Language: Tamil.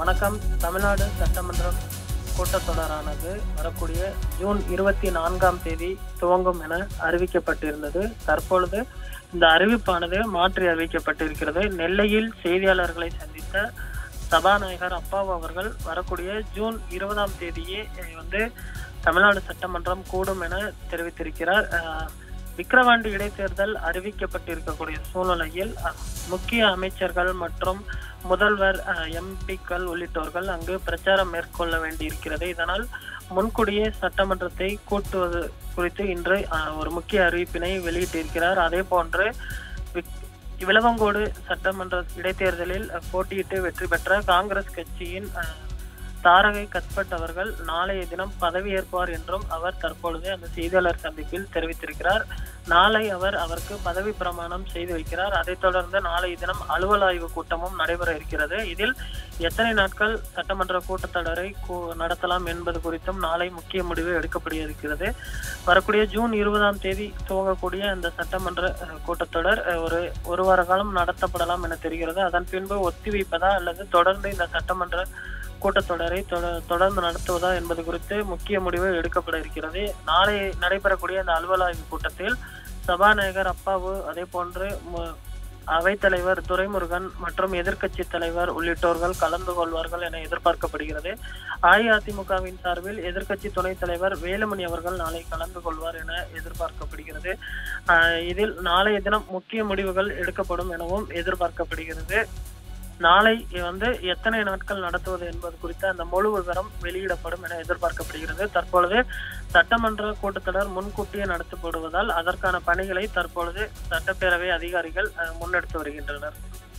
வணக்கம் தமிழ்நாடு சட்டமன்ற கூட்டத்தொடரானது வரக்கூடிய ஜூன் இருபத்தி நான்காம் தேதி துவங்கும் என அறிவிக்கப்பட்டிருந்தது தற்பொழுது இந்த அறிவிப்பானது மாற்றி அறிவிக்கப்பட்டிருக்கிறது நெல்லையில் செய்தியாளர்களை சந்தித்த சபாநாயகர் அப்பாவு அவர்கள் வரக்கூடிய ஜூன் இருபதாம் தேதியே அஹ், வந்து தமிழ்நாடு சட்டமன்றம் கூடும் என தெரிவித்திருக்கிறார் அஹ், விக்கிரவாண்டி இடைத்தேர்தல் அறிவிக்கப்பட்டிருக்கக்கூடிய சூழ்நிலையில் அஹ், முக்கிய அமைச்சர்கள் மற்றும் முதல்வர் எம்பிக்கள் உள்ளிட்டோர்கள் அங்கு பிரச்சாரம் மேற்கொள்ள வேண்டியிருக்கிறது இதனால் முன்கூடியே சட்டமன்றத்தை கூட்டுவது குறித்து இன்று அஹ், ஒரு முக்கிய அறிவிப்பினை வெளியிட்டிருக்கிறார் அதே போன்று விக்- விளவங்கோடு சட்டமன்ற இடைத்தேர்தலில் அஹ், போட்டியிட்டு வெற்றி பெற்ற காங்கிரஸ் கட்சியின் அஹ், தாரகை கத்பட் அவர்கள் நாளைய தினம் பதவியேற்பார் என்றும் அவர் தற்பொழுது அந்த செய்தியாளர் சந்திப்பில் தெரிவித்திருக்கிறார் நாளை அவர் அவருக்கு பதவி பிரமாணம் செய்து வைக்கிறார் அதைத் தொடர்ந்து நாளைய தினம் அலுவல் ஆய்வு கூட்டமும் நடைபெற இருக்கிறது இதில் எத்தனை நாட்கள் சட்டமன்ற கூட்டத்தொடரை கூ- நடத்தலாம் என்பது குறித்தும் நாளை முக்கிய முடிவு எடுக்கப்பட இருக்கிறது வரக்கூடிய ஜூன் இருபதாம் தேதி துவங்கக்கூடிய அந்த சட்டமன்ற அஹ், கூட்டத்தொடர் அஹ், ஒரு ஒரு வார காலம் நடத்தப்படலாம் என தெரிகிறது அதன் பின்பு ஒத்திவைப்பதா அல்லது தொடர்ந்து இந்த சட்டமன்ற கூட்டத்தொடரை தொட- தொடர்ந்து நடத்துவதா என்பது குறித்து முக்கிய முடிவு எடுக்கப்பட இருக்கிறது நாளை நடைபெறக்கூடிய அந்த அலுவல் ஆய்வு கூட்டத்தில் சபாநாயகர் அப்பாவு அதே போன்று மு- அவைத்தலைவர் துரைமுருகன் மற்றும் எதிர்க்கட்சி தலைவர் உள்ளிட்டோர்கள் கலந்து கொள்வார்கள் என எதிர்பார்க்கப்படுகிறது அஇஅதிமுகவின் சார்பில் எதிர்க்கட்சி துணைத் தலைவர் வேலுமணி அவர்கள் நாளை கலந்து கொள்வார் என எதிர்பார்க்கப்படுகிறது ஆஹ் இதில் நாளைய தினம் முக்கிய முடிவுகள் எடுக்கப்படும் எனவும் எதிர்பார்க்கப்படுகிறது நாளை வந்து எத்தனை நாட்கள் நடத்துவது என்பது குறித்த அந்த முழு விவரம் வெளியிடப்படும் என எதிர்பார்க்கப்படுகிறது தற்பொழுது சட்டமன்ற கூட்டத்தொடர் முன்கூட்டியே நடத்தப்படுவதால் அதற்கான பணிகளை தற்பொழுது சட்டப்பேரவை அதிகாரிகள் அஹ், முன்னெடுத்து வருகின்றனர்